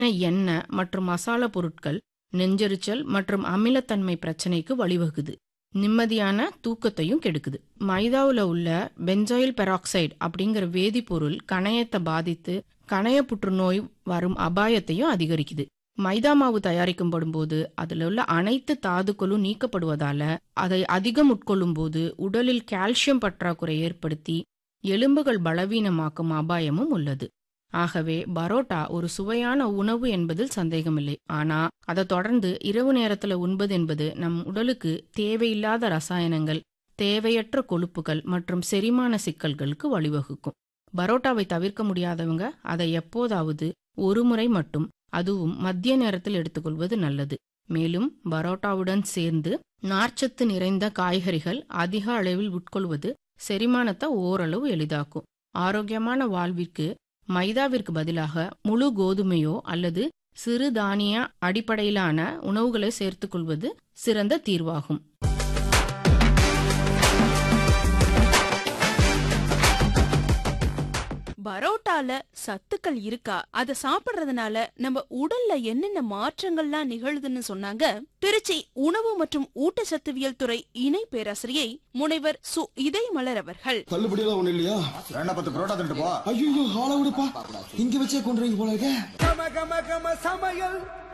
எண்ணெய் மற்றும் மசாலா பொருட்கள் நெஞ்செரிச்சல் மற்றும் அமிலத்தன்மை பிரச்சனைக்கு வழிவகுது நிம்மதியான தூக்கத்தையும் கெடுக்குது மைதாவுல உள்ள பென்சாயில் பெராக்சைடு அப்படிங்கிற வேதிப்பொருள் கணையத்தை பாதித்து கணைய புற்றுநோய் வரும் அபாயத்தையும் அதிகரிக்குது மைதா மாவு தயாரிக்கும் போது அதில் உள்ள அனைத்து தாதுக்களும் நீக்கப்படுவதால அதை அதிகம் உட்கொள்ளும் போது உடலில் கால்சியம் பற்றாக்குறை ஏற்படுத்தி எலும்புகள் பலவீனமாக்கும் அபாயமும் உள்ளது ஆகவே பரோட்டா ஒரு சுவையான உணவு என்பதில் சந்தேகமில்லை ஆனா அதை தொடர்ந்து இரவு நேரத்துல உண்பது என்பது நம் உடலுக்கு தேவையில்லாத ரசாயனங்கள் தேவையற்ற கொழுப்புகள் மற்றும் செரிமான சிக்கல்களுக்கு வழிவகுக்கும் பரோட்டாவை தவிர்க்க முடியாதவங்க அதை எப்போதாவது ஒரு முறை மட்டும் அதுவும் மத்திய நேரத்தில் எடுத்துக்கொள்வது நல்லது மேலும் பரோட்டாவுடன் சேர்ந்து நார்ச்சத்து நிறைந்த காய்கறிகள் அதிக அளவில் உட்கொள்வது செரிமானத்தை ஓரளவு எளிதாக்கும் ஆரோக்கியமான வாழ்விற்கு மைதாவிற்கு பதிலாக முழு கோதுமையோ அல்லது சிறு தானிய அடிப்படையிலான உணவுகளை சேர்த்துக்கொள்வது சிறந்த தீர்வாகும் பரோட்டால சத்துக்கள் இருக்கா அத சாப்பிடுறதுனால நம்ம உடல்ல என்னென்ன மாற்றங்கள்லாம் நிகழுதுன்னு சொன்னாங்க திருச்சி உணவு மற்றும் ஊட்டச்சத்துவியல் துறை இணை பேராசிரியை முனைவர் சு இதய மலர் அவர்கள் தள்ளுபடி எல்லாம் ஒண்ணு இல்லையா வேணா பத்து புரோட்டா தின்ட்டு போ ஐயோ ஆள விடுப்பா இங்க வச்சே கொண்டு போல இருக்க கம கம கம சமையல்